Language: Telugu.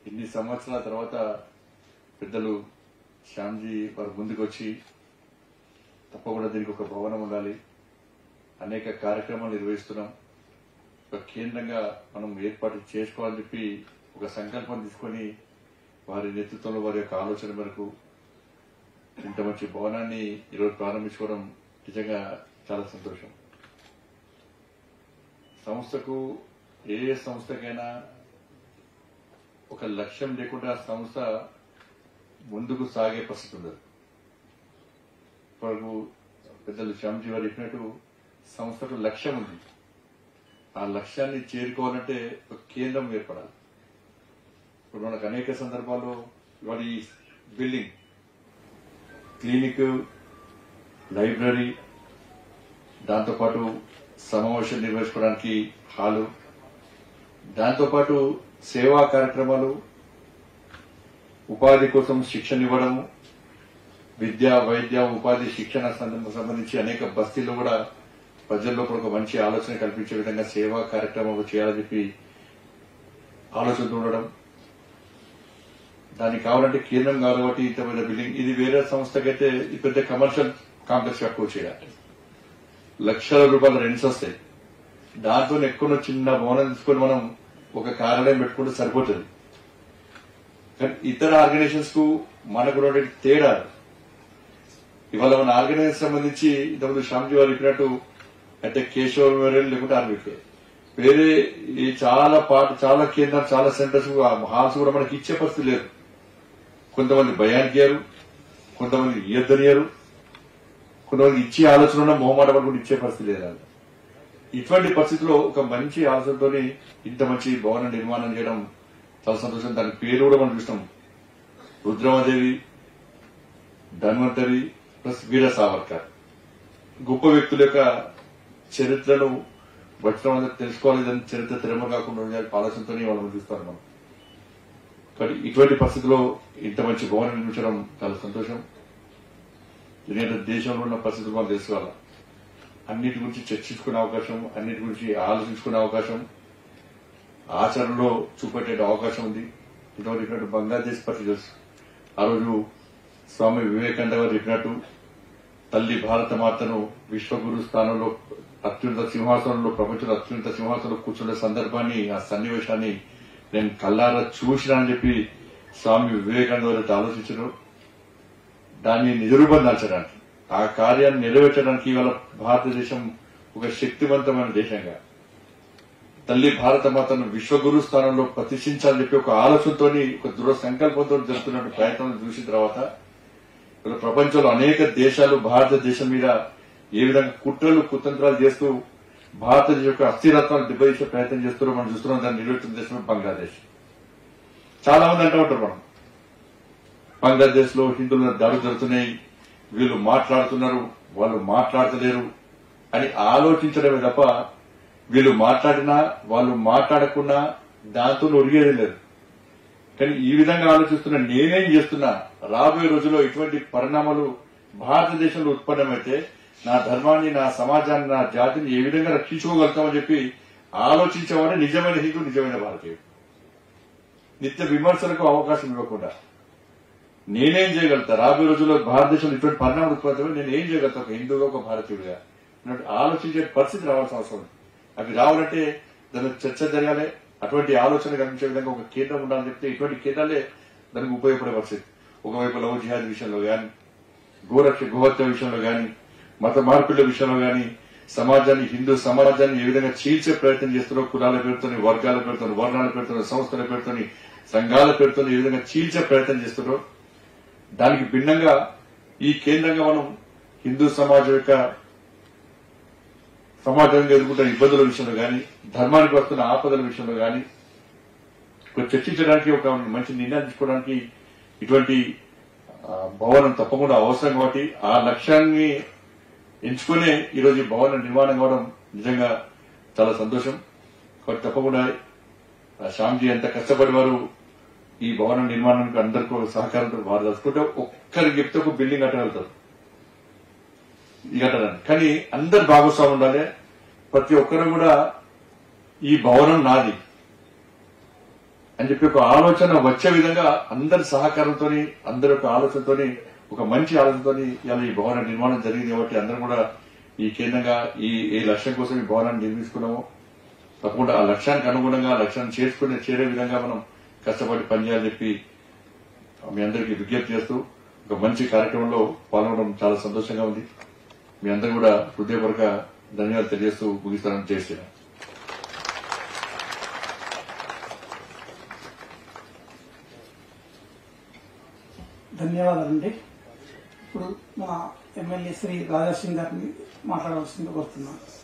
ఇన్ని సంవత్సరాల తర్వాత పెద్దలు శ్యామ్జీ వారు ముందుకు వచ్చి తప్పకుండా దీనికి ఒక భవనం ఉండాలి అనేక కార్యక్రమాలు నిర్వహిస్తున్నాం ఒక కేంద్రంగా మనం ఏర్పాటు చేసుకోవాలని చెప్పి ఒక సంకల్పం తీసుకొని వారి నేతృత్వంలో వారి యొక్క ఆలోచన మేరకు ఇంత మంచి భవనాన్ని ఈరోజు ప్రారంభించుకోవడం నిజంగా చాలా సంతోషం సంస్థకు ఏ ఏ సంస్థకైనా ఒక లక్ష్యం లేకుండా ఆ సంస్థ ముందుకు సాగే పరిస్థితి ఉండదు ఇప్పుడు పెద్దలు శ్యామ్జీ వారు చెప్పినట్టు సంస్థకు లక్ష్యం ఉంది ఆ లక్ష్యాన్ని చేరుకోవాలంటే ఒక కేంద్రం ఏర్పడాలి ఇప్పుడు మనకు అనేక సందర్భాల్లో ఇవాళ ఈ బిల్డింగ్ క్లినిక్ లైబ్రరీ దాంతోపాటు సమావేశం నిర్వహించుకోవడానికి హాలు దాంతోపాటు సేవా కార్యక్రమాలు ఉపాధి కోసం శిక్షణ ఇవ్వడము విద్య వైద్య ఉపాధి శిక్షణ సందర్భం సంబంధించి అనేక బస్తీల్లో కూడా ప్రజల్లో కూడా ఒక మంచి ఆలోచన కల్పించే విధంగా సేవా కార్యక్రమాలు చేయాలని చెప్పి ఆలోచనతో ఉండడం దానికి కావాలంటే కేంద్రం కావాలి కాబట్టి ఇంత పెద్ద బిల్డింగ్ ఇది వేరే సంస్థకైతే ఈ పెద్ద కమర్షియల్ కాంప్లెక్స్ కట్టుకో చేయాలి లక్షల రూపాయల రెంట్స్ వస్తాయి దాంతో ఎక్కువ చిన్న భవనం తీసుకొని మనం ఒక కార్యాలయం పెట్టుకుంటే సరిపోతుంది కానీ ఇతర ఆర్గనైజేషన్స్ కు మనకు ఉన్నటువంటి తేడా ఇవాళ మన ఆర్గనైజేషన్ సంబంధించి ఇంతకుముందు శ్యామ్జీ వారు చెప్పినట్టు అంటే కేశవ మెమోరియల్ లేకుంటే ఆర్బికే వేరే ఈ చాలా పాట చాలా కేంద్రాలు చాలా సెంటర్స్ హాల్స్ కూడా మనకి ఇచ్చే పరిస్థితి లేదు కొంతమంది భయానికి ఇయ్యరు కొంతమంది ఇయ్యొద్దనియరు కొంతమంది ఇచ్చే ఆలోచన ఉన్న మొహమాట పడుకుంటూ ఇచ్చే పరిస్థితి లేదు వాళ్ళకి. ఇటువంటి పరిస్థితిలో ఒక మంచి ఆలోచనతో ఇంత మంచి భవన నిర్మాణం చేయడం చాలా సంతోషం దాని పేరు కూడా మనం చూస్తాం రుద్రమదేవి ధన్వంతరి ప్లస్ వీర సావర్కర్ గొప్ప వ్యక్తుల యొక్క చరిత్రను వచ్చిన వాళ్ళకి తెలుసుకోవాలి దాని చరిత్ర తిరమ కాకుండా ఉండాలి ఆలోచనతో వాళ్ళని చూస్తారు మనం కానీ ఇటువంటి పరిస్థితిలో ఇంత మంచి భవనం నిర్మించడం చాలా సంతోషం ఎందుకంటే దేశంలో ఉన్న పరిస్థితులు మనం తెలుసుకోవాలి అన్నిటి గురించి చర్చించుకునే అవకాశం అన్నిటి గురించి ఆలోచించుకునే అవకాశం ఆచరణలో చూపెట్టే అవకాశం ఉంది ఇటువంటి చెప్పినట్టు బంగ్లాదేశ్ పరిస్థితి తెలుసు ఆ రోజు స్వామి వివేకానంద గారు చెప్పినట్టు తల్లి భారత మాతను విశ్వగురు స్థానంలో అత్యున్నత సింహాసనంలో ప్రపంచంలో అత్యున్నత సింహాసనంలో కూర్చునే సందర్భాన్ని ఆ సన్నివేశాన్ని నేను కల్లారా చూసినా అని చెప్పి స్వామి వివేకానంద గారు అయితే ఆలోచించరు దాన్ని నిజరూపందాల్చడానికి ఆ కార్యాన్ని నెరవేర్చడానికి ఇవాళ భారతదేశం ఒక శక్తివంతమైన దేశంగా తల్లి భారత మాతను విశ్వగురు స్థానంలో ప్రతిష్ఠించాలని చెప్పి ఒక ఆలోచనతో ఒక దృఢ సంకల్పంతో జరుగుతున్న ప్రయత్నం చూసిన తర్వాత ఇలా ప్రపంచంలో అనేక దేశాలు భారతదేశం మీద ఏ విధంగా కుట్రలు కుతంత్రాలు చేస్తూ భారతదేశం యొక్క అస్థిరత్వాన్ని దెబ్బతీసే ప్రయత్నం చేస్తున్నారో మనం చూస్తున్నాం దాన్ని నిర్వహిస్తున్న దేశం బంగ్లాదేశ్ చాలా మంది అంటూ ఉంటారు మనం బంగ్లాదేశ్ లో హిందువుల దాడులు జరుగుతున్నాయి వీళ్ళు మాట్లాడుతున్నారు వాళ్ళు మాట్లాడతలేరు అని ఆలోచించడమే తప్ప వీళ్ళు మాట్లాడినా వాళ్ళు మాట్లాడకున్నా దాంతో ఒరిగేది లేదు కానీ ఈ విధంగా ఆలోచిస్తున్న నేనేం చేస్తున్నా రాబోయే రోజుల్లో ఇటువంటి పరిణామాలు భారతదేశంలో ఉత్పన్నమైతే నా ధర్మాన్ని నా సమాజాన్ని నా జాతిని ఏ విధంగా రక్షించుకోగలుగుతామని చెప్పి ఆలోచించేవాడే నిజమైన హిందూ నిజమైన భారతీయుడు నిత్య విమర్శలకు అవకాశం ఇవ్వకుండా నేనేం చేయగలుగుతా రాబోయే రోజుల్లో భారతదేశంలో ఇటువంటి పరిణామాలు ఉత్పన్నమై నేను ఏం చేయగలుగుతా ఒక హిందువుగా ఒక భారతీయుడిగా అన్నట్టు ఆలోచించే పరిస్థితి రావాల్సిన అవసరం ఉంది అవి రావాలంటే దాని చర్చ జరగాలి అటువంటి ఆలోచన కల్పించే విధంగా ఒక కేంద్రం ఉండాలని చెప్తే ఇటువంటి కేంద్రాలే దానికి ఉపయోగపడే పరిస్థితి ఒకవైపు లవ్ జిహాద్ విషయంలో గాని గోరక్ష గోహత్య విషయంలో గాని మత మార్పిళ్ల విషయంలో గాని సమాజాన్ని హిందూ సమాజాన్ని ఏ విధంగా చీల్చే ప్రయత్నం చేస్తున్నారో కులాల పేరుతోని వర్గాల పేరుతోని వర్ణాల పేరుతోని సంస్థల పేరుతోని సంఘాల పేరుతోని ఏ విధంగా చీల్చే ప్రయత్నం చేస్తున్నారో దానికి భిన్నంగా ఈ కేంద్రంగా మనం హిందూ సమాజం యొక్క సమాజంగా ఎదుర్కొంటున్న ఇబ్బందుల విషయంలో గాని ధర్మానికి వస్తున్న ఆపదల విషయంలో గాని కొంచెం చర్చించడానికి ఒక మంచి నిర్ణయం తీసుకోవడానికి ఇటువంటి ఆ, భవనం తప్పకుండా అవసరం కాబట్టి ఆ లక్ష్యాన్ని ఎంచుకునే ఈరోజు ఈ భవన నిర్మాణం కావడం నిజంగా చాలా సంతోషం కాబట్టి తప్పకుండా ఆ శ్యామ్జీ ఎంత కష్టపడి వారు ఈ భవన నిర్మాణానికి అందరికీ ఒక సహకారంతో వారు తలుచుకుంటే ఒక్కరికి చెప్తే ఒక బిల్డింగ్ కట్టగలుగుతారు ఇది కట్టడానికి కానీ అందరు భాగస్వామి ఉండాలి ప్రతి ఒక్కరు కూడా ఈ భవనం నాది అని చెప్పి ఒక ఆలోచన వచ్చే విధంగా అందరి సహకారంతో అందరి యొక్క ఆలోచనతో ఒక మంచి ఆలోచనతో ఇవాళ ఈ భవన నిర్మాణం జరిగింది కాబట్టి అందరం కూడా ఈ కేంద్రంగా ఈ ఈ లక్ష్యం కోసం ఈ భవనాన్ని నిర్మించుకున్నాము తప్పకుండా ఆ లక్ష్యానికి అనుగుణంగా ఆ లక్ష్యాన్ని చేర్చుకునే చేరే విధంగా మనం కష్టపడి పనిచేయాలని చెప్పి మీ అందరికీ విజ్ఞప్తి చేస్తూ ఒక మంచి కార్యక్రమంలో పాల్గొనడం చాలా సంతోషంగా ఉంది మీ అందరూ కూడా హృదయపూర్వక ధన్యవాదాలు తెలియజేస్తూ ముగిస్తానని చేస్తున్నాను ధన్యవాదాలండి ఇప్పుడు మన ఎమ్మెల్యే శ్రీ రాజాసింగ్ గారిని మాట్లాడవలసింది కోరుతున్నాను